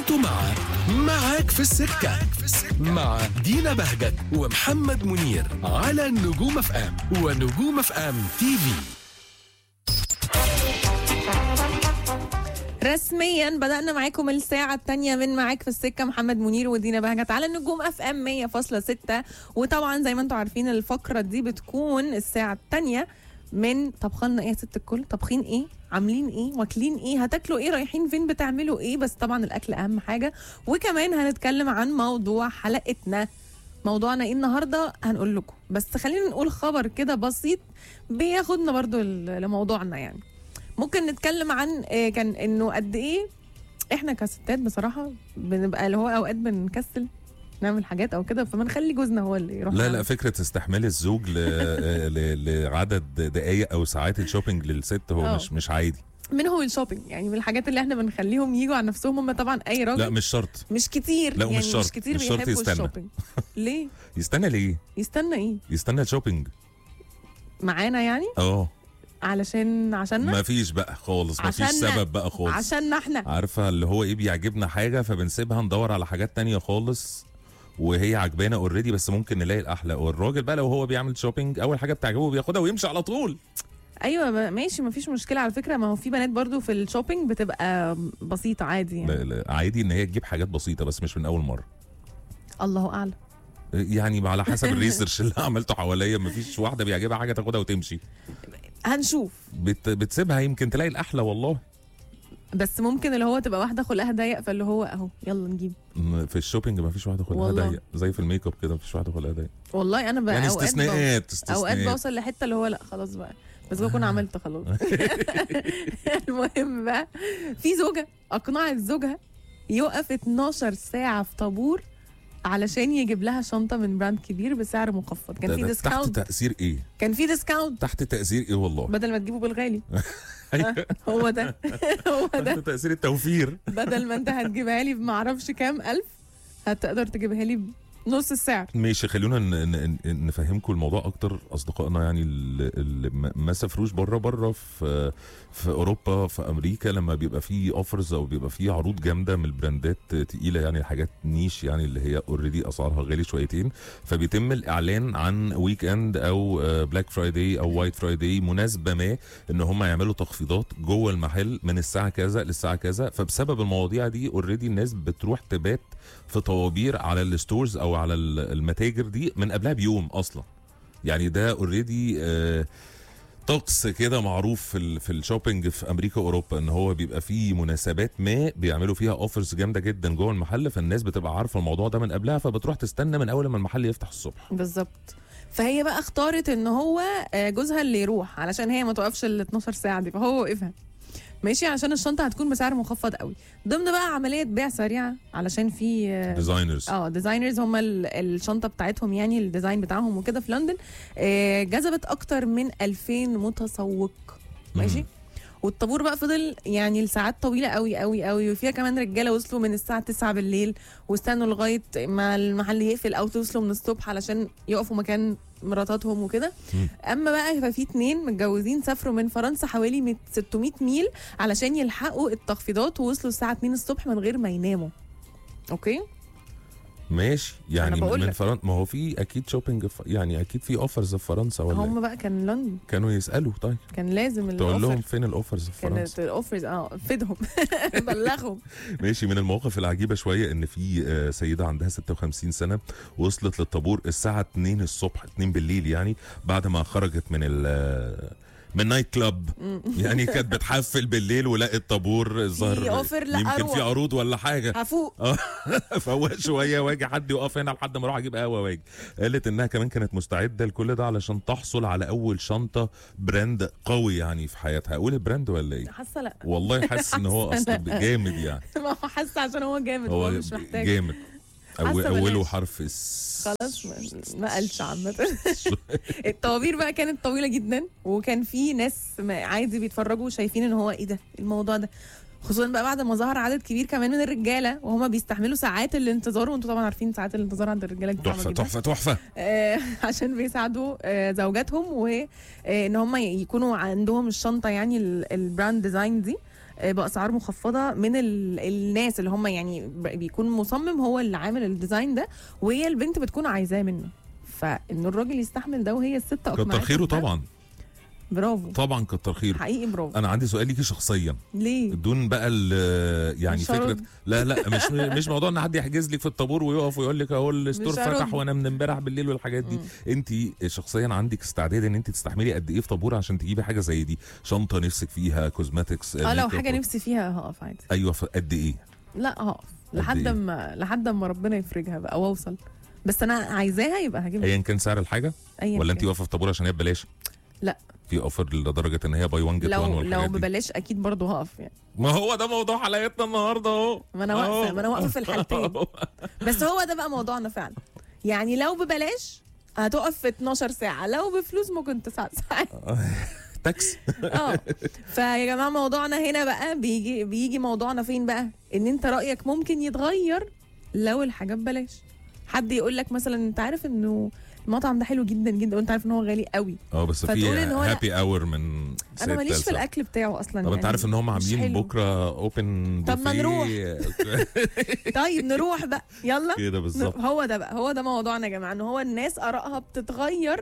انتوا مع معاك في السكة مع دينا بهجت ومحمد منير على نجوم اف ام ونجوم اف ام تي في رسميا بدأنا معاكم الساعة الثانية من معاك في السكة محمد منير ودينا بهجت على النجوم اف ام 100.6 وطبعا زي ما انتم عارفين الفقرة دي بتكون الساعة الثانية من طبخنا ايه يا ست الكل طبخين ايه عاملين ايه واكلين ايه هتاكلوا ايه رايحين فين بتعملوا ايه بس طبعا الاكل اهم حاجة وكمان هنتكلم عن موضوع حلقتنا موضوعنا ايه النهارده هنقول لكم بس خلينا نقول خبر كده بسيط بياخدنا برضو ل- لموضوعنا يعني ممكن نتكلم عن آه، كان انه قد ايه احنا كستات بصراحه بنبقى اللي هو اوقات بنكسل نعمل حاجات او كده فما نخلي جوزنا هو اللي يروح لا يعمل. لا فكره استحمال الزوج ل... ل... لعدد دقائق او ساعات الشوبينج للست هو آه. مش مش عادي منهم الشوبينج يعني من الحاجات اللي احنا بنخليهم يجوا على نفسهم هم طبعا اي راجل لا مش شرط مش كتير لا، ومش يعني شرط. مش كتير مش شرط بيحبوا يستنى. الشوبينج ليه يستنى ليه يستنى ايه يستنى الشوبينج معانا يعني اه علشان عشاننا ما فيش بقى خالص ما فيش عشاننا. سبب بقى خالص عشاننا احنا عارفه اللي هو ايه بيعجبنا حاجه فبنسيبها ندور على حاجات تانية خالص وهي عجبانا اوريدي بس ممكن نلاقي الاحلى والراجل بقى لو هو بيعمل شوبينج اول حاجه بتعجبه بياخدها ويمشي على طول ايوه ما- ماشي ما فيش مشكله على فكره ما هو في بنات برضو في الشوبينج بتبقى بسيطه عادي يعني لا لا عادي ان هي تجيب حاجات بسيطه بس مش من اول مره الله اعلم يعني على حسب الريسيرش اللي عملته حواليا مفيش واحده بيعجبها حاجه تاخدها وتمشي هنشوف بت بتسيبها يمكن تلاقي الاحلى والله بس ممكن اللي هو تبقى واحده خلقها ضيق فاللي هو اهو يلا نجيب م- في الشوبينج مفيش واحده خلقها والله. ضيق زي في الميك اب كده مفيش واحده خلقها ضيق والله انا بقى يعني أوقات استثناءات بوصل- اوقات استثناءات بوصل لحته اللي هو لا خلاص بقى بس بكون عملت خلاص المهم بقى في زوجه اقنعت زوجها يقف 12 ساعه في طابور علشان يجيب لها شنطه من براند كبير بسعر مخفض كان ده- في ده تحت ديسكاونت تاثير ايه كان في ديسكاونت تحت تاثير ايه والله بدل ما تجيبه بالغالي آه، هو ده هو ده تحت تاثير التوفير بدل ما انت هتجيبها لي بمعرفش كام الف هتقدر تجيبها لي بنص السعر ماشي خلونا ن- ن- ن- نفهمكم الموضوع اكتر اصدقائنا يعني اللي اللي ما- ما سافروش بره بره في في اوروبا في امريكا لما بيبقى فيه اوفرز او بيبقى فيه عروض جامده من البراندات تقيله يعني حاجات نيش يعني اللي هي اوريدي اسعارها غالي شويتين فبيتم الاعلان عن ويك اند او بلاك فرايداي او وايت فرايداي مناسبه ما ان هم يعملوا تخفيضات جوه المحل من الساعه كذا للساعه كذا فبسبب المواضيع دي اوريدي الناس بتروح تبات في طوابير على الستورز او على ال- المتاجر دي من قبلها بيوم اصلا يعني ده اوريدي طقس كده معروف في ال في الشوبينج في امريكا واوروبا ان هو بيبقى فيه مناسبات ما بيعملوا فيها اوفرز جامده جدا جوه المحل فالناس بتبقى عارفه الموضوع ده من قبلها فبتروح تستنى من اول ما المحل يفتح الصبح بالظبط فهي بقى اختارت ان هو آه، جوزها اللي يروح علشان هي ما توقفش ال 12 ساعه دي فهو وقفها ماشي عشان الشنطه هتكون بسعر مخفض قوي ضمن بقى عمليه بيع سريعه علشان في آه، ديزاينرز اه ديزاينرز هم ال- الشنطه بتاعتهم يعني الديزاين بتاعهم وكده في لندن آه، جذبت اكتر من 2000 متسوق ماشي والطابور بقى فضل يعني لساعات طويله قوي قوي قوي وفيها كمان رجاله وصلوا من الساعه 9 بالليل واستنوا لغايه ما المحل يقفل او توصلوا من الصبح علشان يقفوا مكان مراتاتهم وكده مم. اما بقى ففي اتنين متجوزين سافروا من فرنسا حوالي 100 600 ميل علشان يلحقوا التخفيضات ووصلوا الساعه 2 الصبح من غير ما يناموا اوكي ماشي يعني بقول من لك. فرنسا ما هو في اكيد شوبينج في يعني اكيد في اوفرز في فرنسا ولا هم إيه؟ بقى كان لندن كانوا يسالوا طيب كان لازم تقول لهم الاوفر فين الاوفرز في فرنسا كانت الاوفرز اه فيدهم بلغهم ماشي من المواقف العجيبه شويه ان في آه، سيده عندها 56 سنه وصلت للطابور الساعه 2 الصبح 2 بالليل يعني بعد ما خرجت من ال من نايت كلاب يعني كانت بتحفل بالليل ولقت طابور الظاهر أوفر، لا يمكن أروح. في عروض ولا حاجه هفوق اه فوق شويه واجي حد يقف هنا لحد ما اروح اجيب قهوه واجي قالت انها كمان كانت مستعده لكل ده علشان تحصل على اول شنطه براند قوي يعني في حياتها اقول البراند ولا ايه حاسه لا والله حاسس ان هو حاسة اصلا لا. جامد يعني ما هو حاسه عشان هو جامد هو هو مش محتاج جامد أو حاسة اوله بلاش. حرف اس خلاص ما- ما قالش عامة الطوابير بقى كانت طويلة جدا وكان في ناس ما- عادي بيتفرجوا شايفين ان هو ايه ده الموضوع ده خصوصا بقى بعد ما ظهر عدد كبير كمان من الرجاله وهما بيستحملوا ساعات الانتظار وانتوا طبعا عارفين ساعات الانتظار عند الرجاله دي صعبة تحفه جداً. تحفه تحفه آه، عشان بيساعدوا آه، زوجاتهم وان هم يكونوا عندهم الشنطه يعني ال- البراند ديزاين دي آه، باسعار مخفضه من ال... الناس اللي هم يعني ب- بيكون مصمم هو اللي عامل الديزاين ده وهي البنت بتكون عايزاه منه فان الراجل يستحمل ده وهي الست كتر اقنعته خيره بده، طبعا برافو طبعا كتر خيره حقيقي برافو انا عندي سؤال ليكي شخصيا ليه دون بقى ال- يعني مش فكره هرد. لا لا مش مش موضوع ان حد يحجز لك في الطابور ويقف ويقول لك اهو الستور مش هرد. فتح وانا من امبارح بالليل والحاجات دي انت شخصيا عندك استعداد ان انت تستحملي قد ايه في طابور عشان تجيبي حاجه زي دي شنطه نفسك فيها كوزماتكس اه لو ميك اب. حاجه نفسي فيها هقف عادي ايوه ف- قد ايه لا هقف قد لحد إيه؟ ما لحد ما ربنا يفرجها بقى واوصل بس انا عايزاها يبقى هجيبها ايا كان سعر الحاجه ايا ولا انت كان. واقفه في طابور عشان هي ببلاش لا. في اوفر لدرجه ان هي باي 1 جيت 1 لو لو والحاجات دي ببلاش اكيد برضه هقف يعني ما هو ده موضوع حلقتنا النهارده اهو ما أنا واقفة- أهو. ما أنا واقفة في الحالتين. بس هو ده بقى موضوعنا فعلا يعني لو ببلاش هتقف في 12 ساعة لو بفلوس ممكن 9 ساعات تاكس اه فيا جماعة موضوعنا هنا بقى بيجي بيجي موضوعنا فين بقى ان انت رأيك ممكن يتغير لو الحاجة ببلاش حد يقول لك مثلا انت عارف انه المطعم ده حلو جدا جدا وانت عارف ان هو غالي قوي اه بس في فتقول إن هو لا. هابي اور من انا ماليش في ستة لسبعة. الاكل بتاعه اصلا طب انت يعني عارف ان هم مش عاملين حلو. بكره اوبن طب ما نروح. طيب نروح بقى يلا كده بالظبط هو ده بقى هو ده موضوعنا يا جماعه ان هو الناس ارائها بتتغير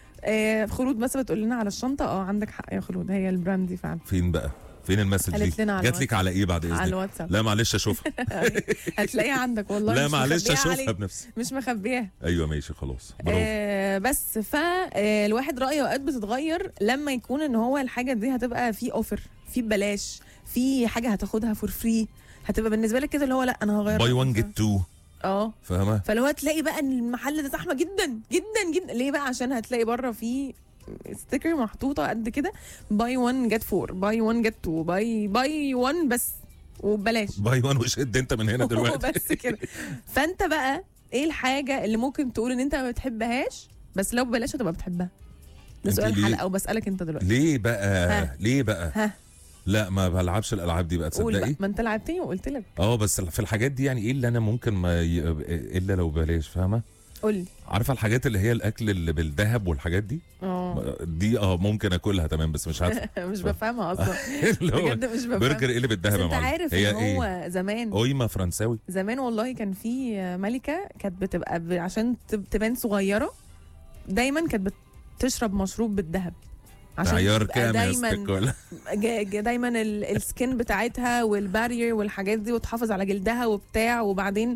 آه خلود بس بتقول لنا على الشنطه اه عندك حق يا خلود هي البراند دي فعلا فين بقى فين المسج قالت دي لنا على جات لك على ايه بعد على اذنك الواتساب لا معلش اشوفها هتلاقيها عندك والله لا مش معلش مخبيها اشوفها عليك. بنفسي مش مخبياها ايوه ماشي خلاص برافو آه بس فالواحد رايه اوقات بتتغير لما يكون ان هو الحاجه دي هتبقى في اوفر في ببلاش في حاجه هتاخدها فور فري هتبقى بالنسبه لك كده اللي هو لا انا هغير باي رأيي. 1 جيت 2 اه فاهمه فلو هتلاقي بقى ان المحل ده زحمه جدا جدا جدا ليه بقى عشان هتلاقي بره في ستيكر محطوطه قد كده باي 1 جت 4 باي 1 جت 2 باي باي 1 بس وببلاش باي 1 وشد انت من هنا دلوقتي بس كده فانت بقى ايه الحاجه اللي ممكن تقول ان انت ما بتحبهاش بس لو ببلاش هتبقى بتحبها ده انت سؤال ليه؟ الحلقه وبسالك انت دلوقتي ليه بقى ها. ليه بقى ها لا ما بلعبش الالعاب دي بقى قول بقى تصدقي ما انت لعبتني وقلت لك اه بس في الحاجات دي يعني ايه اللي انا ممكن ما ي... الا لو بلاش فاهمه قول لي عارفه الحاجات اللي هي الاكل اللي بالذهب والحاجات دي اه دي اه ممكن اكلها تمام بس مش عارفه مش بفهمها اصلا اللي هو بجد مش بفهمها برجر ايه اللي بس بالذهب يا انت معلم عارف هي ان هو ايه زمان اويما فرنساوي زمان والله كان في ملكه كانت بتبقى ب... عشان تب- تبان صغيره دايما كانت بتشرب مشروب بالذهب عشان عيار تبقى كام يا دايما ستيك ولا ج- ج- دايما ال- السكين بتاعتها والبارير والحاجات دي وتحافظ على جلدها وبتاع وبعدين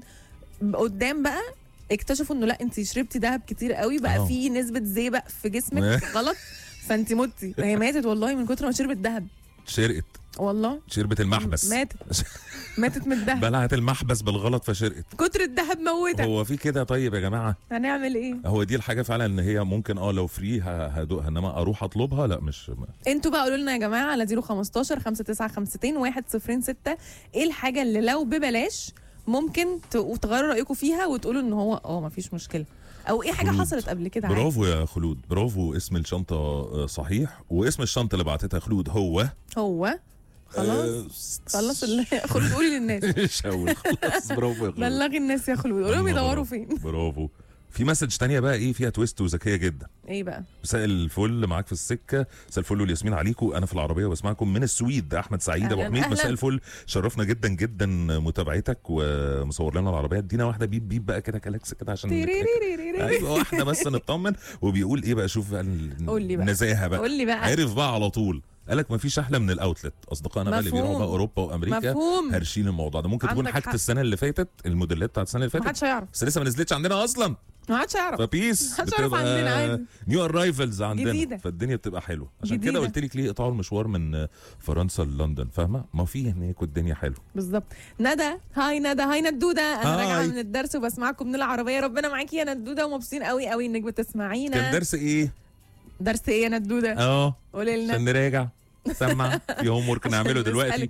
قدام بقى اكتشفوا انه لا انت شربتي دهب كتير قوي بقى اه. في نسبه زئبق في جسمك غلط فانت متي هي ماتت والله من كتر ما شربت دهب شرقت والله شربت المحبس ماتت ماتت من الدهب بلعت المحبس بالغلط فشرقت كتر الدهب موتك هو في كده طيب يا جماعه هنعمل ايه هو دي الحاجه فعلا ان هي ممكن اه لو فري ه- هدوقها انما اروح اطلبها لا مش ما. انتوا بقى قولوا لنا يا جماعه على 015 5952 106 ايه الحاجه اللي لو ببلاش ممكن ت- تغيروا رايكم فيها وتقولوا ان هو اه مفيش مشكله او ايه حاجه خلود. حصلت قبل كده عادي. برافو يا خلود برافو اسم الشنطه آه، صحيح واسم الشنطه اللي بعتتها خلود هو هو خلاص آه، خلص ال- خلود قولي للناس مش هقول خلاص برافو يا خلود بلغي الناس يا خلود قول لهم أما يدوروا برافو. فين برافو في مسج تانية بقى ايه فيها تويست وذكيه جدا ايه بقى مساء الفل معاك في السكه مساء الفل والياسمين عليكم انا في العربيه وبسمعكم من السويد ده احمد سعيد ابو أهلاً، حميد مساء أهلاً. الفل شرفنا جدا جدا متابعتك ومصور لنا العربيه ادينا واحده بيب بيب بقى كده كلاكس كده عشان نتأكد. تيريريريريري. ايوه واحده بس نطمن وبيقول ايه بقى شوف بقى ال- قول لي بقى. النزاهه بقى قول لي بقى عرف بقى على طول قالك ما فيش احلى من الاوتلت اصدقائنا بقى اللي مفهوم. بيروحوا بقى اوروبا وامريكا مفهوم هرشين الموضوع ده ممكن تكون عندك حاجه حق. السنه اللي فاتت الموديلات بتاعت السنه اللي فاتت محدش هيعرف بس لسه ما نزلتش عندنا اصلا محدش هيعرف فبيس محدش يعرف عندنا عادي. نيو ارايفلز عندنا جديدة. فالدنيا بتبقى حلوه عشان جديدة. كده قلت لك ليه قطعوا المشوار من فرنسا للندن فاهمه ما في هناك والدنيا حلوه بالظبط ندى هاي ندى هاي ندوده انا هاي. راجعه من الدرس وبسمعكم من العربيه ربنا معاكي يا ندوده ومبسوطين قوي قوي انك بتسمعينا كان درس ايه درس ايه يا ندوده اه قولي لنا عشان نراجع سمع في هوم ورك عشان نعمله دلوقتي بسألك.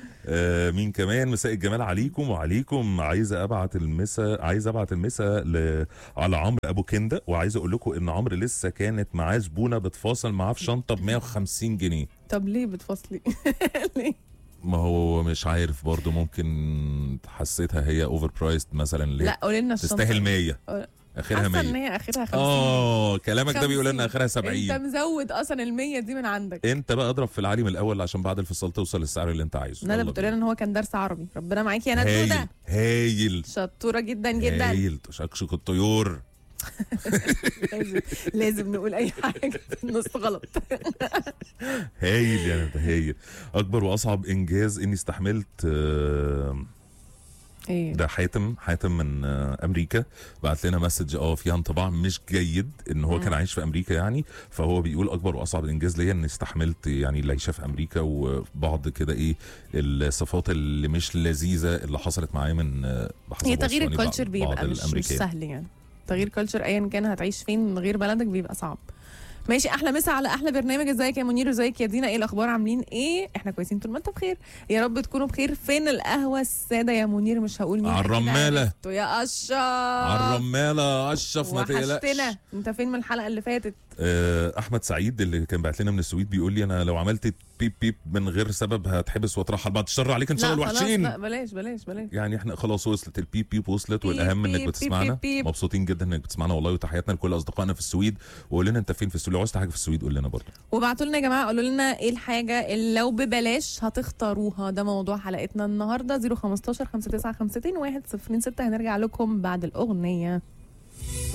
آه مين كمان مساء الجمال عليكم وعليكم عايزه ابعت المسا عايز ابعت المسا ل... على عمرو ابو كنده وعايز اقول لكم ان عمرو لسه كانت معاه زبونه بتفاصل معاه في شنطه ب 150 جنيه طب ليه بتفصلي ليه ما هو مش عارف برضو ممكن حسيتها هي اوفر برايسد مثلا ليه لا قولي لنا الشنطه تستاهل 100 اخرها حاسه ان 100 هي اخرها 50 اه كلامك ده بيقول ان 50. اخرها انت 70 مزود اصلا ال 100 دي من عندك انت بقى اضرب في العالي من الاول عشان بعد الفصال توصل للسعر اللي انت عايزه ندى يلا بتقول لنا ان هو كان درس عربي ربنا معاكي يا بينا. ندى هايل هايل شطوره جدا جدا هايل تشكشك الطيور لازم, لازم نقول اي حاجه في النص غلط هايل يا ندى هايل اكبر واصعب انجاز اني استحملت آه، ايه ده حاتم حاتم من آه، امريكا بعت لنا مسج اه فيها انطباع مش جيد ان هو كان عايش في امريكا يعني فهو بيقول اكبر واصعب الانجاز ليا اني استحملت يعني العيشه في امريكا وبعض كده ايه الصفات اللي مش لذيذه اللي حصلت معايا من آه، بحسب هي تغيير وصفاني بعض- الكالتشر بيبقى بعض مش, مش الأمريكان. سهل يعني تغيير كالتشر ايا كان هتعيش فين من غير بلدك بيبقى صعب ماشي احلى مسا على احلى برنامج ازيك يا منير ازيك يا دينا ايه الاخبار عاملين ايه احنا كويسين طول ما انت بخير يا رب تكونوا بخير فين القهوه الساده يا منير مش هقول مين على أكيد الرمالة. عرفته يا اشرف على الرماله اشرف ما تقلقش وحشتنا انت فين من الحلقه اللي فاتت آه، احمد سعيد اللي كان بعت لنا من السويد بيقول لي انا لو عملت بيب بيب من غير سبب هتحبس واترحل بعد الشر عليك ان شاء الله لا خلاص الوحشين لا بلاش بلاش بلاش يعني احنا خلاص وصلت البيب بيب وصلت بيب والاهم انك بيب بتسمعنا بيب بيب. مبسوطين جدا انك بتسمعنا والله وتحياتنا لكل اصدقائنا في السويد وقول لنا انت فين في السويد لو عايز حاجه في السويد قول لنا برضه وبعتوا لنا يا جماعه قولوا لنا ايه الحاجه اللي لو ببلاش هتختاروها ده موضوع حلقتنا النهارده 015 59 52 106 هنرجع لكم بعد الاغنيه